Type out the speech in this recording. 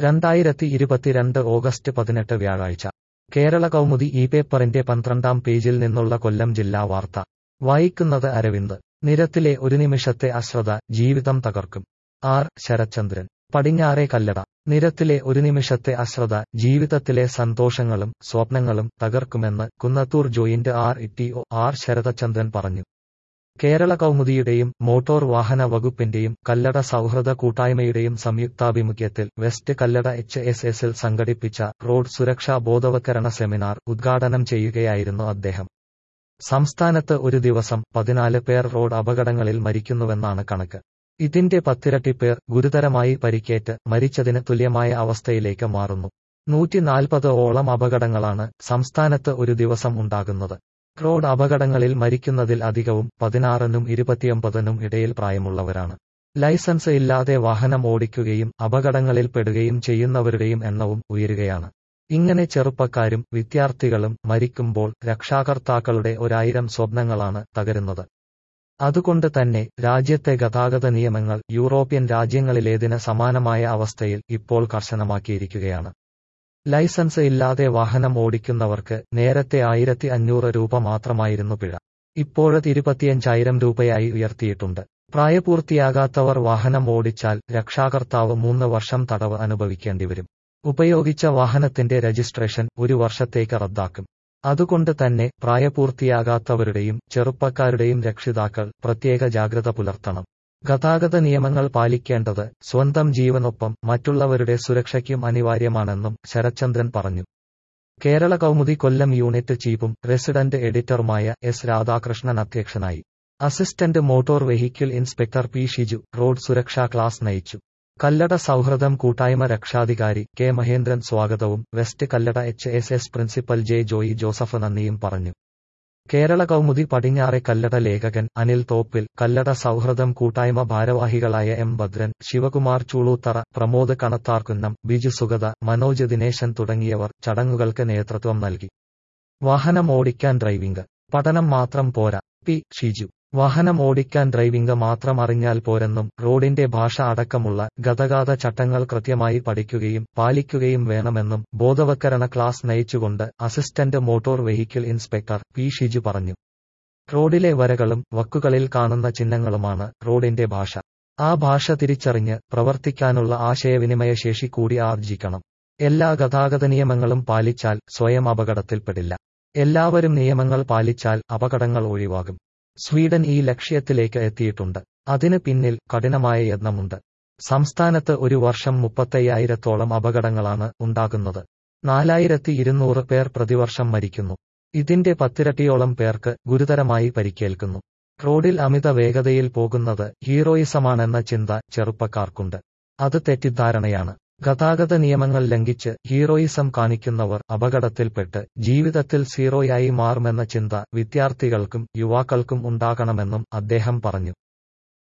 രണ്ടായിരത്തി ഇരുപത്തിരണ്ട് ഓഗസ്റ്റ് പതിനെട്ട് വ്യാഴാഴ്ച കേരള കൗമുദി ഈ പേപ്പറിന്റെ പന്ത്രണ്ടാം പേജിൽ നിന്നുള്ള കൊല്ലം ജില്ലാ വാർത്ത വായിക്കുന്നത് അരവിന്ദ് നിരത്തിലെ ഒരു നിമിഷത്തെ അശ്രദ്ധ ജീവിതം തകർക്കും ആർ ശരത്ചന്ദ്രൻ പടിഞ്ഞാറേ കല്ലട നിരത്തിലെ ഒരു നിമിഷത്തെ അശ്രദ്ധ ജീവിതത്തിലെ സന്തോഷങ്ങളും സ്വപ്നങ്ങളും തകർക്കുമെന്ന് Kunnathur joint R E O R Sarathchandran പറഞ്ഞു കേരള കൗമുദിയുടെയും മോട്ടോർ വാഹന വകുപ്പിന്റെയും കല്ലട സൗഹൃദ കൂട്ടായ്മയുടെയും സംയുക്താഭിമുഖ്യത്തിൽ വെസ്റ്റ് കല്ലട എച്ച് എസ് എസിൽ സംഘടിപ്പിച്ച റോഡ് സുരക്ഷാ ബോധവൽക്കരണ സെമിനാർ ഉദ്ഘാടനം ചെയ്യുകയായിരുന്നു അദ്ദേഹം സംസ്ഥാനത്ത് ഒരു ദിവസം പതിനാല് പേർ റോഡ് അപകടങ്ങളിൽ മരിക്കുന്നുവെന്നാണ് കണക്ക് ഇതിന്റെ പത്തിരട്ടി പേർ ഗുരുതരമായി പരിക്കേറ്റ് മരിച്ചതിന് തുല്യമായ അവസ്ഥയിലേക്ക് മാറുന്നു നൂറ്റി നാൽപ്പത് ഓളം അപകടങ്ങളാണ് സംസ്ഥാനത്ത് ഒരു ദിവസം ഉണ്ടാകുന്നത് റോഡ് അപകടങ്ങളിൽ മരിക്കുന്നതിൽ അധികവും പതിനാറിനും ഇരുപത്തിയൊമ്പതിനും ഇടയിൽ പ്രായമുള്ളവരാണ് ലൈസൻസ് ഇല്ലാതെ വാഹനം ഓടിക്കുകയും അപകടങ്ങളിൽ പെടുകയും ചെയ്യുന്നവരുടെയും എണ്ണവും ഉയരുകയാണ് ഇങ്ങനെ ചെറുപ്പക്കാരും വിദ്യാർത്ഥികളും മരിക്കുമ്പോൾ രക്ഷാകർത്താക്കളുടെ ഒരായിരം സ്വപ്നങ്ങളാണ് തകരുന്നത് അതുകൊണ്ട് തന്നെ രാജ്യത്തെ ഗതാഗത നിയമങ്ങൾ യൂറോപ്യൻ രാജ്യങ്ങളിലേതിന് സമാനമായ അവസ്ഥയിൽ ഇപ്പോൾ കർശനമാക്കിയിരിക്കുകയാണ് ലൈസൻസ് ഇല്ലാതെ വാഹനം ഓടിക്കുന്നവർക്ക് നേരത്തെ ആയിരത്തി അഞ്ഞൂറ് രൂപ മാത്രമായിരുന്നു പിഴ ഇപ്പോഴത് ഇരുപത്തിയഞ്ചായിരം രൂപയായി ഉയർത്തിയിട്ടുണ്ട് പ്രായപൂർത്തിയാകാത്തവർ വാഹനം ഓടിച്ചാൽ രക്ഷാകർത്താവ് മൂന്ന് വർഷം തടവ് അനുഭവിക്കേണ്ടിവരും ഉപയോഗിച്ച വാഹനത്തിന്റെ രജിസ്ട്രേഷൻ ഒരു വർഷത്തേക്ക് റദ്ദാക്കും അതുകൊണ്ട് തന്നെ പ്രായപൂർത്തിയാകാത്തവരുടെയും ചെറുപ്പക്കാരുടെയും രക്ഷിതാക്കൾ പ്രത്യേക ജാഗ്രത പുലർത്തണം ഗതാഗത നിയമങ്ങൾ പാലിക്കേണ്ടത് സ്വന്തം ജീവനൊപ്പം മറ്റുള്ളവരുടെ സുരക്ഷയ്ക്കും അനിവാര്യമാണെന്നും ശരത്ചന്ദ്രൻ പറഞ്ഞു കേരള കൗമുദി കൊല്ലം യൂണിറ്റ് ചീഫും റെസിഡന്റ് എഡിറ്ററുമായ എസ് രാധാകൃഷ്ണൻ അധ്യക്ഷനായി assistant motor vehicle inspector P Shiju road സുരക്ഷാ ക്ലാസ് നയിച്ചു കല്ലട സൗഹൃദം കൂട്ടായ്മ രക്ഷാധികാരി കെ മഹേന്ദ്രൻ സ്വാഗതവും west Kallada H S S principal J Joy Joseph നന്ദിയും പറഞ്ഞു കേരള കൗമുദി പടിഞ്ഞാറെ കല്ലട ലേഖകൻ അനിൽ തോപ്പിൽ കല്ലട സൗഹൃദം കൂട്ടായ്മ ഭാരവാഹികളായ എം ഭദ്രൻ ശിവകുമാർ ചൂളൂത്തറ പ്രമോദ് കണത്താർക്കുന്നം ബിജു സുഗത മനോജ് ദിനേശൻ തുടങ്ങിയവർ ചടങ്ങുകൾക്ക് നേതൃത്വം നൽകി വാഹനം ഓടിക്കാൻ ഡ്രൈവിംഗ് പഠനം മാത്രം പോരാ പി ഷിജു വാഹനം ഓടിക്കാൻ ഡ്രൈവിംഗ് മാത്രം അറിഞ്ഞാൽ പോരെന്നും റോഡിന്റെ ഭാഷ അടക്കമുള്ള ഗതാഗത ചട്ടങ്ങൾ കൃത്യമായി പഠിക്കുകയും പാലിക്കുകയും വേണമെന്നും ബോധവൽക്കരണ ക്ലാസ് നയിച്ചുകൊണ്ട് assistant motor vehicle inspector P Shiju പറഞ്ഞു റോഡിലെ വരകളും വക്കുകളിൽ കാണുന്ന ചിഹ്നങ്ങളുമാണ് റോഡിന്റെ ഭാഷ ആ ഭാഷ തിരിച്ചറിഞ്ഞ് പ്രവർത്തിക്കാനുള്ള ആശയവിനിമയ ശേഷി കൂടി ആർജിക്കണം എല്ലാ ഗതാഗത നിയമങ്ങളും പാലിച്ചാൽ സ്വയം അപകടത്തിൽപ്പെടില്ല എല്ലാവരും നിയമങ്ങൾ പാലിച്ചാൽ അപകടങ്ങൾ ഒഴിവാകും സ്വീഡൻ ഈ ലക്ഷ്യത്തിലേക്ക് എത്തിയിട്ടുണ്ട് അതിന് പിന്നിൽ കഠിനമായ യത്നമുണ്ട് സംസ്ഥാനത്ത് ഒരു വർഷം മുപ്പത്തയ്യായിരത്തോളം അപകടങ്ങളാണ് ഉണ്ടാകുന്നത് നാലായിരത്തി ഇരുന്നൂറ് പേർ പ്രതിവർഷം മരിക്കുന്നു ഇതിന്റെ പത്തിരട്ടിയോളം പേർക്ക് ഗുരുതരമായി പരിക്കേൽക്കുന്നു റോഡിൽ അമിത വേഗതയിൽ പോകുന്നത് ഹീറോയിസമാണെന്ന ചിന്ത ചെറുപ്പക്കാർക്കുണ്ട് അത് തെറ്റിദ്ധാരണയാണ് ഗതാഗത നിയമങ്ങൾ ലംഘിച്ച് ഹീറോയിസം കാണിക്കുന്നവർ അപകടത്തിൽപ്പെട്ട് ജീവിതത്തിൽ സീറോയായി മാറുമെന്ന ചിന്ത വിദ്യാർത്ഥികൾക്കും യുവാക്കൾക്കും ഉണ്ടാകണമെന്നും അദ്ദേഹം പറഞ്ഞു